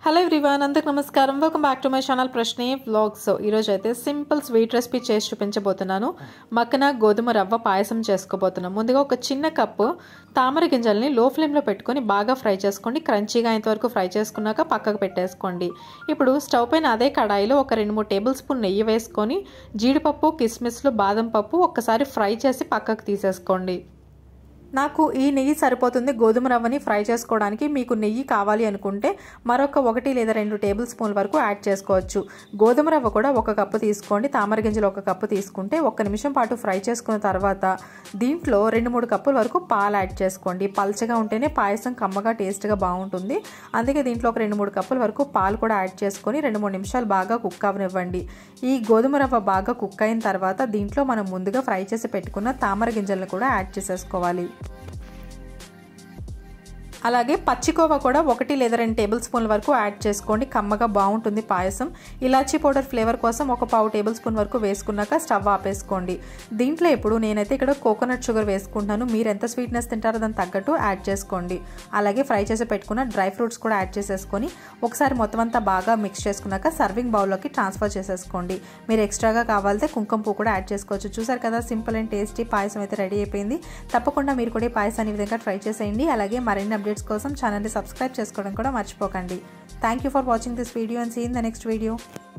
hello everyone అందరికి నమస్కారం welcome back to my channel Prashne vlogs ఈరోజు అయితే సింపుల్ స్వీట్ రెసిపీ చేసి చూపించబోతున్నాను మక్కన గోధుమ రవ్వ పాయసం చేసుకోబోతున్నాను ముందుగా ఒక చిన్న కప్పు తామర గింజల్ని లో ఫ్లేమ్లో పెట్టుకొని బాగా ఫ్రై చేసుకోండి క్రంచీగా అయ్యేంతవరకు ఫ్రై చేసుకున్నాక పక్కకు పెట్టేసుకోండి ఇప్పుడు స్టవ్ పైన అదే కడాయిలో ఒక రెండు మూడు టేబుల్ స్పూన్ నెయ్యి వేసుకొని జీడిపప్పు కిస్మిస్లు బాదం పప్పు ఒక్కసారి ఫ్రై చేసి పక్కకు తీసేసుకోండి నాకు ఈ నెయ్యి సరిపోతుంది గోధుమ రవ్వని ఫ్రై చేసుకోవడానికి మీకు నెయ్యి కావాలి అనుకుంటే మరొక ఒకటి లేదా రెండు టేబుల్ స్పూన్ వరకు యాడ్ చేసుకోవచ్చు గోధుమ రవ్వ కూడా ఒక కప్పు తీసుకోండి తామర గింజలు ఒక కప్పు తీసుకుంటే ఒక్క నిమిషం పాటు ఫ్రై చేసుకున్న తర్వాత దీంట్లో రెండు మూడు కప్పుల వరకు పాలు యాడ్ చేసుకోండి పల్చగా ఉంటేనే పాయసం కమ్మగా టేస్ట్గా బాగుంటుంది అందుకే దీంట్లో ఒక రెండు మూడు కప్పుల వరకు పాలు కూడా యాడ్ చేసుకొని రెండు మూడు నిమిషాలు బాగా కుక్ అవనివ్వండి ఈ గోధుమ రవ్వ బాగా కుక్ అయిన తర్వాత దీంట్లో మనం ముందుగా ఫ్రై చేసి పెట్టుకున్న తామర గింజలను కూడా యాడ్ చేసేసుకోవాలి అలాగే పచ్చికోవ కూడా ఒకటి లేదా రెండు టేబుల్ స్పూన్ల వరకు యాడ్ చేసుకోండి కమ్మగా బాగుంటుంది పాయసం ఇలాచీ పౌడర్ ఫ్లేవర్ కోసం ఒక పావు టేబుల్ స్పూన్ వరకు వేసుకున్నాక స్టవ్ ఆపేసుకోండి దీంట్లో ఇప్పుడు నేనైతే ఇక్కడ కోకోనట్ షుగర్ వేసుకుంటాను మీరు ఎంత స్వీట్నెస్ తింటారో దానికి తగ్గట్టు యాడ్ చేసుకోండి అలాగే ఫ్రై చేసి పెట్టుకున్న డ్రై ఫ్రూట్స్ కూడా యాడ్ చేసేసుకొని ఒకసారి మొత్తం అంతా బాగా మిక్స్ చేసుకున్నాక సర్వింగ్ బౌల్లోకి ట్రాన్స్ఫర్ చేసేసుకోండి మీరు ఎక్స్ట్రాగా కావాలితే కుంకుమ పువ్వు కూడా యాడ్ చేసుకోవచ్చు చూసారు కదా సింపుల్ అండ్ టేస్టీ పాయసం అయితే రెడీ అయిపోయింది తప్పకుండా మీరు కూడా ఈ పాయసాన్ని విధంగా ట్రై చేసేయండి అలాగే మరిన్ని అప్డేట్స్ కోసం ఛానల్ని సబ్స్క్రైబ్ చేసుకోవడం కూడా మర్చిపోకండి thank you for watching this video and see in the next video